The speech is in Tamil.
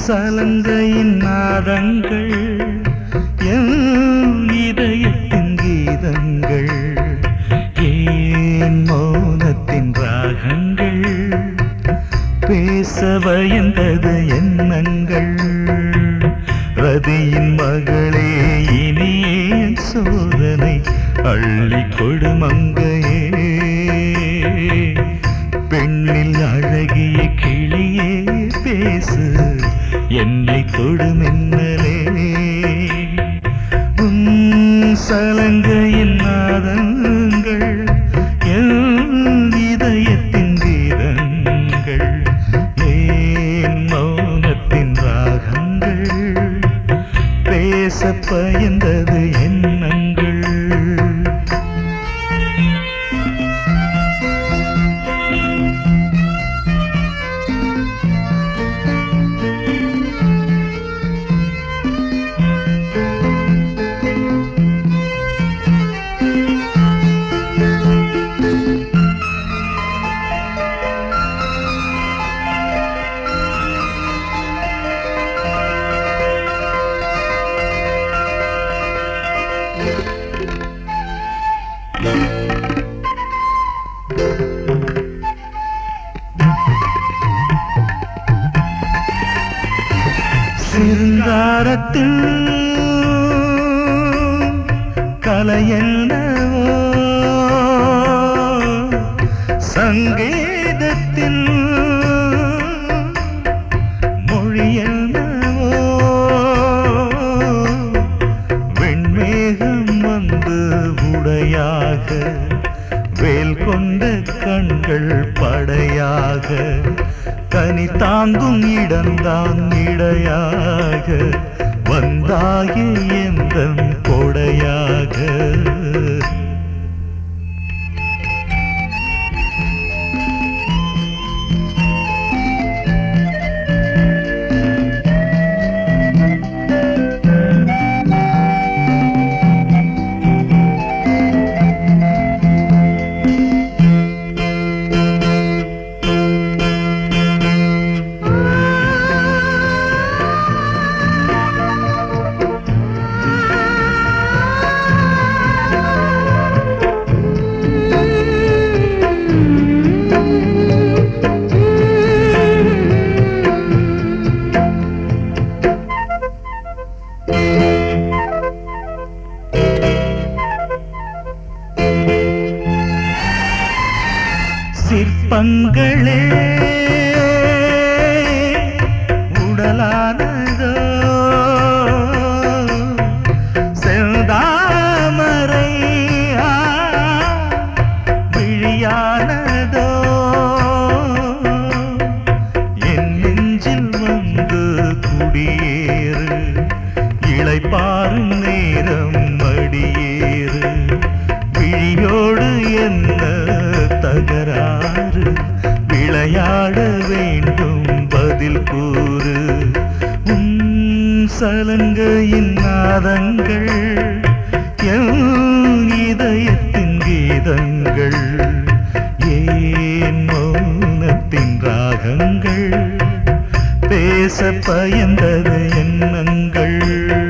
சலங்கையின் நாதங்கள் என் இதயத்தின் கீதங்கள் ஏன் மௌனத்தின் ராகங்கள் பேச பயந்தது எண்ணங்கள் ரதியின் மகளே இனியேன் சோதனை அள்ளி கொடுமங்கையே பெண்ணில் அழகிய கிளியே பேசு என்னை தொடுமின்னலே உன் சலங்கையின் நாதங்கள் என் இதயத்தின் கீதங்கள் ஏன் மௌனத்தின் ராகங்கள் பேச பயந்தது எண்ணங்கள் சிங்காரத்தில் கலையென்னவோ சங்கீதத்தில் மொழியென்னவோ வெண்மேகம் வந்து உடையாக வேல் கொண்ட கண்கள் படையாக கனி தாங்கும் இடம்தான் இடையாக வந்தாய எந்த கொடையாக சிற்பங்களே உடலானதோ செந்தாமரை ஆ, விழியானதோ என் நெஞ்சில் வந்து குடியேறு இளைப்பாறும் நேரம் மடியேறு விழியோடு என்ன தகராறு விளையாட வேண்டும் பதில் கூறு உன் சலங்கையின் நாதங்கள் என் இதயத்தின் கீதங்கள் ஏன் மௌனத்தின் ராகங்கள் பேச பயந்தது எண்ணங்கள்